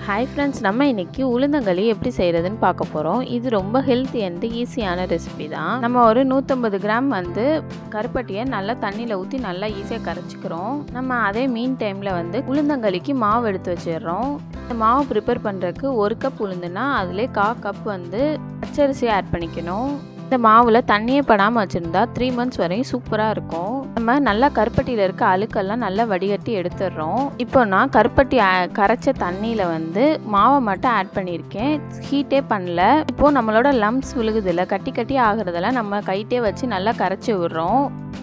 hi friends நம்ம இன்னைக்கு உளுந்தங்களி எப்படி செய்கிறதுன்னு பார்க்க போகிறோம் இது ரொம்ப ஹெல்த்தி அண்ட் ஈஸியான ரெசிபி தான் நம்ம ஒரு நூற்றம்பது கிராம் வந்து கருப்பட்டியை நல்லா தண்ணியில் ஊற்றி நல்லா ஈஸியாக கரைச்சிக்கிறோம் நம்ம அதே மீன் டைமில் வந்து உளுந்தங்களிக்கு மாவு எடுத்து வச்சிடுறோம் இந்த மாவு ப்ரிப்பேர் பண்ணுறதுக்கு ஒரு கப் உளுந்துனா அதிலே கா கப் வந்து பச்சரிசி ஆட் பண்ணிக்கணும் இந்த மாவில் தண்ணியே படாமல் வச்சுருந்தா த்ரீ மந்த்ஸ் வரையும் சூப்பராக இருக்கும் நம்ம நல்லா கருப்பட்டியில் இருக்க அழுக்கெல்லாம் நல்லா வடிகட்டி எடுத்துடுறோம் இப்போ நான் கருப்பட்டி கரைச்ச தண்ணியில் வந்து மாவை மட்டும் ஆட் பண்ணியிருக்கேன் ஹீட்டே பண்ணல இப்போது நம்மளோட லம்ஸ் விழுகுதில்ல கட்டி கட்டி ஆகுறதெல்லாம் நம்ம கைட்டே வச்சு நல்லா கரைச்சி விடுறோம்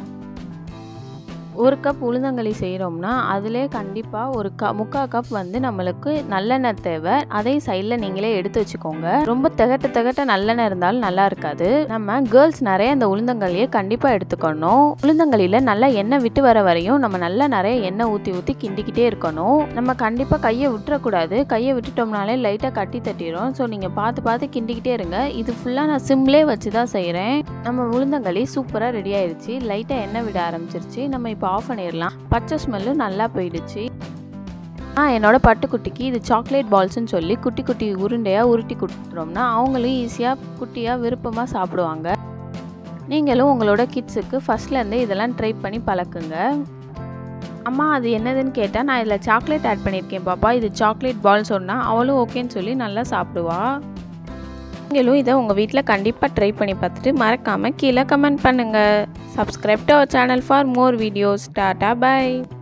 ஒரு கப் உளுந்தங்களி செய்கிறோம்னா அதிலே கண்டிப்பாக ஒரு க முக்கால் கப் வந்து நம்மளுக்கு நல்லெண்ணெய் தேவை அதையும் சைடில் நீங்களே எடுத்து வச்சுக்கோங்க ரொம்ப திகட்ட திகட்ட நல்லெண்ணெய் இருந்தாலும் நல்லா இருக்காது நம்ம கேர்ள்ஸ் நிறைய இந்த உளுந்தங்களியை கண்டிப்பாக எடுத்துக்கணும் உளுந்தங்களியில் நல்லா எண்ணெய் விட்டு வர வரையும் நம்ம நல்லா நிறைய எண்ணெய் ஊற்றி ஊற்றி கிண்டிக்கிட்டே இருக்கணும் நம்ம கண்டிப்பாக கையை விட்டுறக்கூடாது கையை விட்டுட்டோம்னாலே லைட்டாக கட்டி தட்டிடும் ஸோ நீங்கள் பார்த்து பார்த்து கிண்டிக்கிட்டே இருங்க இது ஃபுல்லாக நான் சிம்லே வச்சு தான் செய்கிறேன் நம்ம உளுந்தங்களி சூப்பராக ரெடி ஆயிடுச்சு லைட்டாக எண்ணெய் விட ஆரம்பிச்சிருச்சு நம்ம இப்போ ஆஃப் பண்ணிடலாம் பச்சை ஸ்மெல்லும் நல்லா போயிடுச்சு ஆ என்னோட பட்டுக்குட்டிக்கு இது சாக்லேட் பால்ஸ்னு சொல்லி குட்டி குட்டி உருண்டையாக உருட்டி கொடுத்துட்டோம்னா அவங்களும் ஈஸியாக குட்டியாக விருப்பமாக சாப்பிடுவாங்க நீங்களும் உங்களோட கிட்ஸுக்கு ஃபஸ்ட்லேருந்தே இதெல்லாம் ட்ரை பண்ணி பழக்குங்க அம்மா அது என்னதுன்னு கேட்டால் நான் இதில் சாக்லேட் ஆட் பண்ணியிருக்கேன் பாப்பா இது சாக்லேட் பால் சொன்னால் அவளும் ஓகேன்னு சொல்லி நல்லா சாப்பிடுவா நீங்களும் இதை உங்கள் வீட்டில் கண்டிப்பாக ட்ரை பண்ணி பார்த்துட்டு மறக்காமல் கீழே கமெண்ட் பண்ணுங்கள் subscribe to our channel for more videos tata by